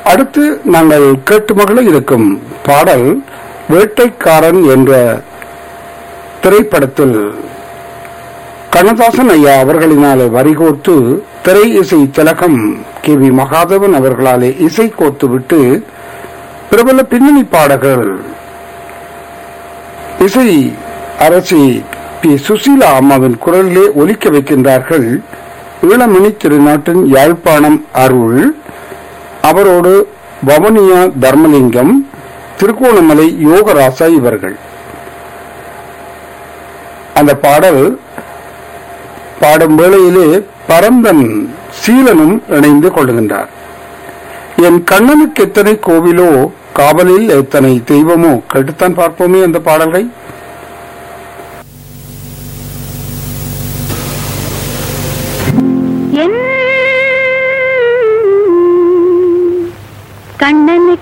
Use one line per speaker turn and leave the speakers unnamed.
அடுத்து நாங்கள் கேட்டு மகள இருக்கும் பாடல் வேட்டைக்காரன் என்ற திரைப்படத்தில் கண்ணதாசன் ஐயா அவர்களினாலே வரிகோர்த்து திரை இசை திலகம் கே வி மகாதேவன் அவர்களாலே இசை கோர்த்து விட்டு பிரபல பின்னணி பாடகர்கள் இசை அரசி பி சுசீலா அம்மாவின் குரலிலே ஒலிக்க வைக்கின்றார்கள் ஈழமணி திருநாட்டின் யாழ்ப்பாணம் அருள் அவரோடு வவனியா தர்மலிங்கம் திருகோணமலை யோகராசா இவர்கள் அந்த பாடல் பாடும் வேளையிலே பரந்தன் சீலனும் இணைந்து கொள்கின்றார் என் கண்ணனுக்கு எத்தனை கோவிலோ காவலில் எத்தனை தெய்வமோ கேட்டுத்தான் பார்ப்போமே அந்த பாடல்களை
என் கண்ணனுக்கு